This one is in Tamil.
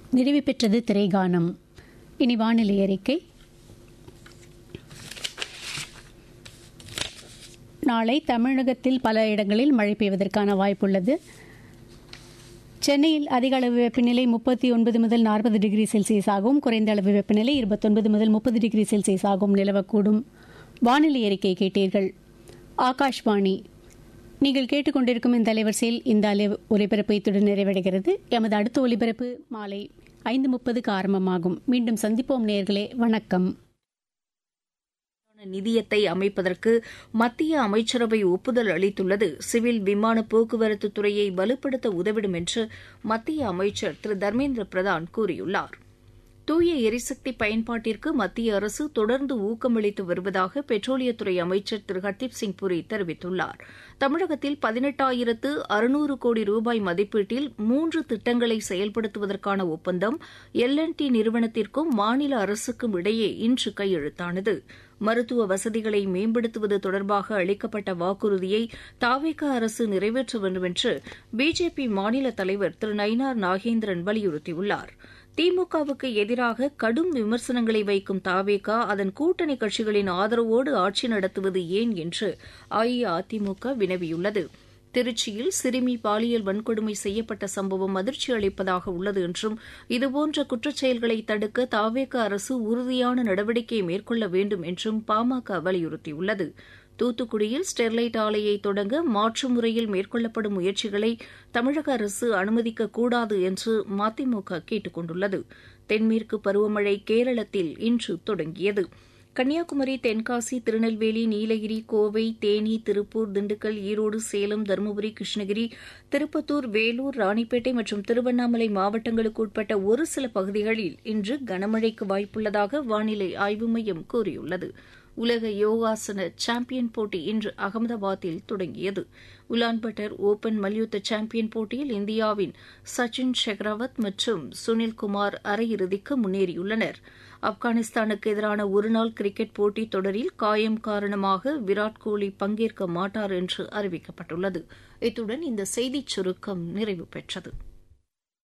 நிறைவு பெற்றது திரைகானம் இனி வானிலை அறிக்கை நாளை தமிழகத்தில் பல இடங்களில் மழை பெய்வதற்கான வாய்ப்புள்ளது சென்னையில் அதிக அளவு வெப்பநிலை முப்பத்தி ஒன்பது முதல் நாற்பது டிகிரி செல்சியஸ் ஆகவும் குறைந்த அளவு வெப்பநிலை இருபத்தொன்பது முதல் முப்பது டிகிரி செல்சியஸ் ஆகவும் நிலவக்கூடும் வானிலை அறிக்கை கேட்டீர்கள் ஆகாஷ்வாணி நீங்கள் கேட்டுக்கொண்டிருக்கும் இந்த அலைவரிசையில் இந்த அலை ஒலிபரப்பு இத்துடன் நிறைவடைகிறது எமது அடுத்த ஒலிபரப்பு மாலை ஐந்து முப்பதுக்கு ஆரம்பமாகும் மீண்டும் சந்திப்போம் நேர்களே வணக்கம் நிதியத்தை அமைப்பதற்கு மத்திய அமைச்சரவை ஒப்புதல் அளித்துள்ளது சிவில் விமான போக்குவரத்து துறையை வலுப்படுத்த உதவிடும் என்று மத்திய அமைச்சர் திரு தர்மேந்திர பிரதான் கூறியுள்ளார் தூய எரிசக்தி பயன்பாட்டிற்கு மத்திய அரசு தொடர்ந்து ஊக்கமளித்து வருவதாக பெட்ரோலியத்துறை அமைச்சர் திரு ஹர்தீப் சிங் புரி தெரிவித்துள்ளார் தமிழகத்தில் பதினெட்டாயிரத்து அறுநூறு கோடி ரூபாய் மதிப்பீட்டில் மூன்று திட்டங்களை செயல்படுத்துவதற்கான ஒப்பந்தம் எல் டி நிறுவனத்திற்கும் மாநில அரசுக்கும் இடையே இன்று கையெழுத்தானது மருத்துவ வசதிகளை மேம்படுத்துவது தொடர்பாக அளிக்கப்பட்ட வாக்குறுதியை தாவேக அரசு நிறைவேற்ற வேண்டும் என்று பிஜேபி மாநில தலைவர் திரு நயினார் நாகேந்திரன் வலியுறுத்தியுள்ளார் திமுகவுக்கு எதிராக கடும் விமர்சனங்களை வைக்கும் தாவேகா அதன் கூட்டணி கட்சிகளின் ஆதரவோடு ஆட்சி நடத்துவது ஏன் என்று அஇஅதிமுக வினவியுள்ளது திருச்சியில் சிறுமி பாலியல் வன்கொடுமை செய்யப்பட்ட சம்பவம் அதிர்ச்சி அளிப்பதாக உள்ளது என்றும் இதுபோன்ற குற்றச்செயல்களை தடுக்க தாவேக அரசு உறுதியான நடவடிக்கை மேற்கொள்ள வேண்டும் என்றும் பாமக வலியுறுத்தியுள்ளது தூத்துக்குடியில் ஸ்டெர்லைட் ஆலையை தொடங்க மாற்று முறையில் மேற்கொள்ளப்படும் முயற்சிகளை தமிழக அரசு அனுமதிக்கக்கூடாது என்று மதிமுக கேட்டுக் கொண்டுள்ளது தென்மேற்கு பருவமழை கேரளத்தில் இன்று தொடங்கியது கன்னியாகுமரி தென்காசி திருநெல்வேலி நீலகிரி கோவை தேனி திருப்பூர் திண்டுக்கல் ஈரோடு சேலம் தருமபுரி கிருஷ்ணகிரி திருப்பத்தூர் வேலூர் ராணிப்பேட்டை மற்றும் திருவண்ணாமலை மாவட்டங்களுக்கு உட்பட்ட ஒரு சில பகுதிகளில் இன்று கனமழைக்கு வாய்ப்புள்ளதாக வானிலை ஆய்வு மையம் கூறியுள்ளது உலக யோகாசன சாம்பியன் போட்டி இன்று அகமதாபாத்தில் தொடங்கியது உலான்பட்டர் ஓபன் மல்யுத்த சாம்பியன் போட்டியில் இந்தியாவின் சச்சின் ஷெக்ராவத் மற்றும் சுனில்குமார் அரையிறுதிக்கு முன்னேறியுள்ளனர் ஆப்கானிஸ்தானுக்கு எதிரான ஒருநாள் கிரிக்கெட் போட்டித் தொடரில் காயம் காரணமாக விராட் கோலி பங்கேற்க மாட்டார் என்று அறிவிக்கப்பட்டுள்ளது இத்துடன் இந்த செய்திச் சுருக்கம் நிறைவு பெற்றது